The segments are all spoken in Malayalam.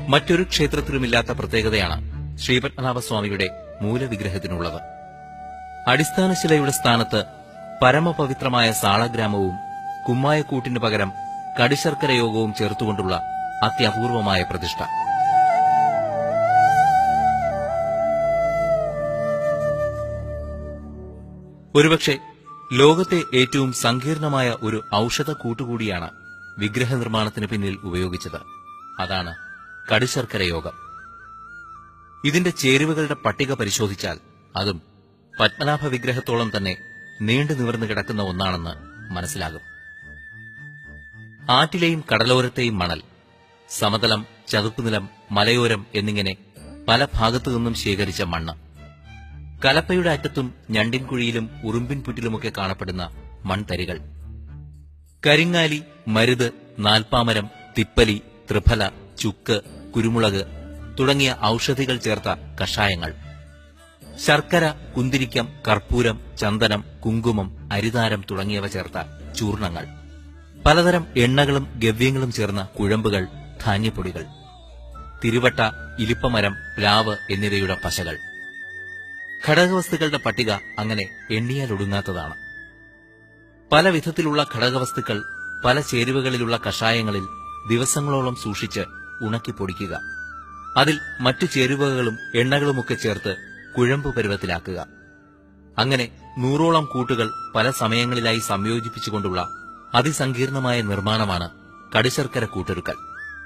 മറ്റൊരു ക്ഷേത്രത്തിലുമില്ലാത്ത പ്രത്യേകതയാണ് ശ്രീപത്മനാഭസ്വാമിയുടെ മൂലവിഗ്രഹത്തിനുള്ളത് അടിസ്ഥാനശിലയുടെ സ്ഥാനത്ത് പരമപവിത്രമായ സാളഗ്രാമവും കുമ്മായക്കൂട്ടിനു പകരം കടിശർക്കര യോഗവും ചേർത്തുകൊണ്ടുള്ള അത്യപൂർവമായ പ്രതിഷ്ഠ ഒരുപക്ഷെ ലോകത്തെ ഏറ്റവും സങ്കീർണമായ ഒരു ഔഷധ കൂട്ടുകൂടിയാണ് വിഗ്രഹ നിർമ്മാണത്തിന് പിന്നിൽ ഉപയോഗിച്ചത് അതാണ് കടിശർക്കര യോഗം ഇതിന്റെ ചേരുവകളുടെ പട്ടിക പരിശോധിച്ചാൽ അതും പത്മനാഭ വിഗ്രഹത്തോളം തന്നെ നീണ്ടു നിവർന്നു കിടക്കുന്ന ഒന്നാണെന്ന് മനസ്സിലാകും ആറ്റിലെയും കടലോരത്തെയും മണൽ സമതലം ചതുപ്പുനിലം മലയോരം എന്നിങ്ങനെ പല ഭാഗത്തു നിന്നും ശേഖരിച്ച മണ്ണ് കലപ്പയുടെ അറ്റത്തും ഞണ്ടിൻകുഴിയിലും ഉറുമ്പിൻ പുറ്റിലുമൊക്കെ കാണപ്പെടുന്ന മൺതരികൾ കരിങ്ങാലി മരുത് നാൽപ്പാമരം തിപ്പലി ത്രിഫല ചുക്ക് കുരുമുളക് തുടങ്ങിയ ഔഷധികൾ ചേർത്ത കഷായങ്ങൾ ശർക്കര കുന്തിരിക്കം കർപ്പൂരം ചന്ദനം കുങ്കുമം അരിതാരം തുടങ്ങിയവ ചേർത്ത ചൂർണങ്ങൾ പലതരം എണ്ണകളും ഗവ്യങ്ങളും ചേർന്ന കുഴമ്പുകൾ ധാന്യപ്പൊടികൾ തിരുവട്ട ഇലിപ്പമരം പ്ലാവ് എന്നിവയുടെ പശകൾ ഘടകവസ്തുക്കളുടെ പട്ടിക അങ്ങനെ എണ്ണിയാലൊടുങ്ങാത്തതാണ് പല വിധത്തിലുള്ള ഘടകവസ്തുക്കൾ പല ചേരുവകളിലുള്ള കഷായങ്ങളിൽ ദിവസങ്ങളോളം സൂക്ഷിച്ച് ഉണക്കി പൊടിക്കുക അതിൽ മറ്റു ചേരുവകളും എണ്ണകളുമൊക്കെ ചേർത്ത് കുഴമ്പ് പരുവത്തിലാക്കുക അങ്ങനെ നൂറോളം കൂട്ടുകൾ പല സമയങ്ങളിലായി സംയോജിപ്പിച്ചുകൊണ്ടുള്ള അതിസങ്കീർണമായ നിർമ്മാണമാണ് കടിശർക്കര കൂട്ടൊരുക്കൽ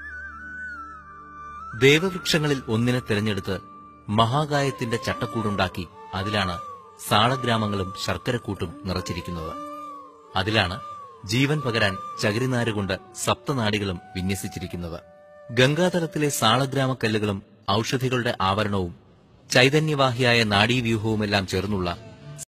ദേവവൃക്ഷങ്ങളിൽ ഒന്നിനെ തിരഞ്ഞെടുത്ത് മഹാകായത്തിന്റെ ചട്ടക്കൂടുണ്ടാക്കി അതിലാണ് സാളഗ്രാമങ്ങളും ശർക്കരക്കൂട്ടും നിറച്ചിരിക്കുന്നത് അതിലാണ് ജീവൻ പകരാൻ ചകിരിനാരുകൊണ്ട് സപ്തനാടികളും വിന്യസിച്ചിരിക്കുന്നത് ഗംഗാതലത്തിലെ സാളഗ്രാമക്കല്ലുകളും ഔഷധികളുടെ ആവരണവും ചൈതന്യവാഹിയായ നാഡീവ്യൂഹവുമെല്ലാം ചേർന്നുള്ള